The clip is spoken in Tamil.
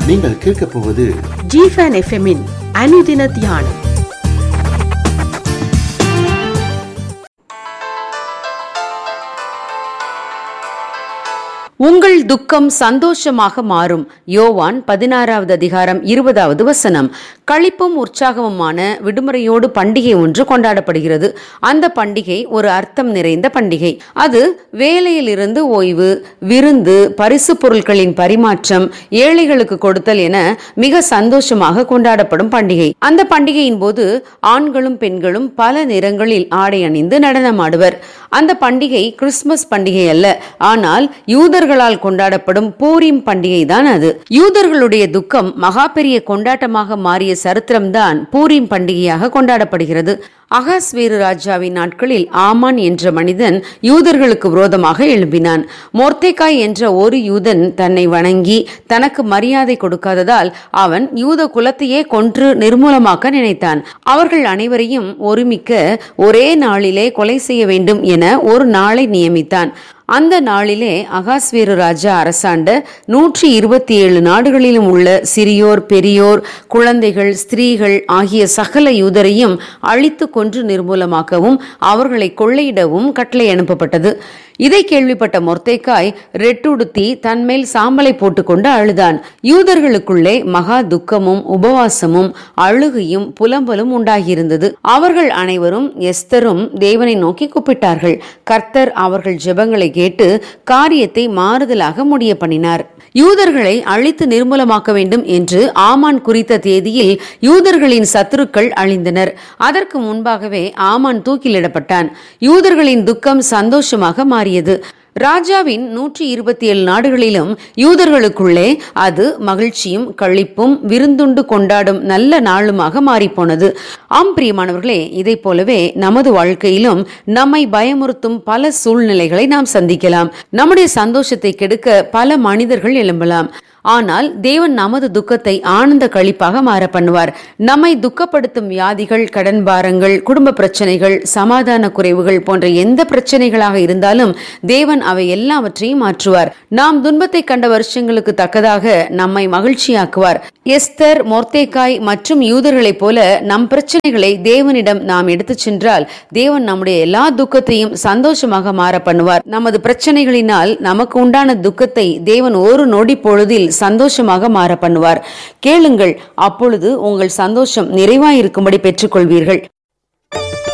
நீங்கள் கேட்கப் போவது ஜிஃபன் எஃப்எம்மின் அனுதின தியானம் உங்கள் துக்கம் சந்தோஷமாக மாறும் யோவான் பதினாறாவது அதிகாரம் இருபதாவது வசனம் களிப்பும் உற்சாகமுமான விடுமுறையோடு பண்டிகை ஒன்று கொண்டாடப்படுகிறது அந்த பண்டிகை ஒரு அர்த்தம் நிறைந்த பண்டிகை அது வேலையிலிருந்து ஓய்வு விருந்து பரிசு பொருட்களின் பரிமாற்றம் ஏழைகளுக்கு கொடுத்தல் என மிக சந்தோஷமாக கொண்டாடப்படும் பண்டிகை அந்த பண்டிகையின் போது ஆண்களும் பெண்களும் பல நிறங்களில் ஆடை அணிந்து நடனமாடுவர் அந்த பண்டிகை கிறிஸ்துமஸ் பண்டிகை அல்ல ஆனால் யூதர்களால் கொண்டாடப்படும் பூரிம் பண்டிகை தான் அது யூதர்களுடைய துக்கம் மகா பெரிய கொண்டாட்டமாக மாறிய சரித்திரம்தான் பூரிம் பண்டிகையாக கொண்டாடப்படுகிறது அகாஸ்வேரு ராஜாவின் நாட்களில் ஆமான் என்ற மனிதன் யூதர்களுக்கு விரோதமாக எழும்பினான் மொர்த்தேக்காய் என்ற ஒரு யூதன் தன்னை வணங்கி தனக்கு மரியாதை கொடுக்காததால் அவன் யூத குலத்தையே கொன்று நிர்மூலமாக்க நினைத்தான் அவர்கள் அனைவரையும் ஒருமிக்க ஒரே நாளிலே கொலை செய்ய வேண்டும் என ஒரு நாளை நியமித்தான் அந்த நாளிலே அகாஸ்வேரு ராஜா அரசாண்ட நூற்றி இருபத்தி ஏழு நாடுகளிலும் உள்ள சிறியோர் பெரியோர் குழந்தைகள் ஸ்திரீகள் ஆகிய சகல யூதரையும் அழித்து கொன்று நிர்மூலமாக்கவும் அவர்களை கொள்ளையிடவும் கட்டளை அனுப்பப்பட்டது இதை கேள்விப்பட்ட மொர்த்தேக்காய் ரெட்டுடுத்தி தன்மேல் சாம்பலை போட்டுக்கொண்டு அழுதான் யூதர்களுக்குள்ளே மகா துக்கமும் உபவாசமும் அழுகையும் புலம்பலும் உண்டாகியிருந்தது அவர்கள் அனைவரும் எஸ்தரும் தேவனை நோக்கி கூப்பிட்டார்கள் கர்த்தர் அவர்கள் ஜெபங்களை கேட்டு காரியத்தை மாறுதலாக முடிய பண்ணினார் யூதர்களை அழித்து நிர்மூலமாக்க வேண்டும் என்று ஆமான் குறித்த தேதியில் யூதர்களின் சத்துருக்கள் அழிந்தனர் அதற்கு முன்பாகவே ஆமான் தூக்கிலிடப்பட்டான் யூதர்களின் துக்கம் சந்தோஷமாக மாறியது ராஜாவின் நூற்றி இருபத்தி ஏழு நாடுகளிலும் யூதர்களுக்குள்ளே அது மகிழ்ச்சியும் களிப்பும் விருந்துண்டு கொண்டாடும் நல்ல நாளுமாக மாறிப்போனது ஆம் பிரியமானவர்களே இதை போலவே நமது வாழ்க்கையிலும் நம்மை பயமுறுத்தும் பல சூழ்நிலைகளை நாம் சந்திக்கலாம் நம்முடைய சந்தோஷத்தை கெடுக்க பல மனிதர்கள் எழும்பலாம் ஆனால் தேவன் நமது துக்கத்தை ஆனந்த கழிப்பாக மாற பண்ணுவார் நம்மை துக்கப்படுத்தும் வியாதிகள் கடன் பாரங்கள் குடும்ப பிரச்சனைகள் சமாதான குறைவுகள் போன்ற எந்த பிரச்சனைகளாக இருந்தாலும் தேவன் அவை எல்லாவற்றையும் மாற்றுவார் நாம் துன்பத்தை கண்ட வருஷங்களுக்கு தக்கதாக நம்மை மகிழ்ச்சியாக்குவார் எஸ்தர் மொர்த்தேக்காய் மற்றும் யூதர்களைப் போல நம் பிரச்சனைகளை தேவனிடம் நாம் எடுத்துச் சென்றால் தேவன் நம்முடைய எல்லா துக்கத்தையும் சந்தோஷமாக மாற பண்ணுவார் நமது பிரச்சனைகளினால் நமக்கு உண்டான துக்கத்தை தேவன் ஒரு நொடி பொழுதில் சந்தோஷமாக மாற பண்ணுவார் கேளுங்கள் அப்பொழுது உங்கள் சந்தோஷம் நிறைவாயிருக்கும்படி பெற்றுக்கொள்வீர்கள்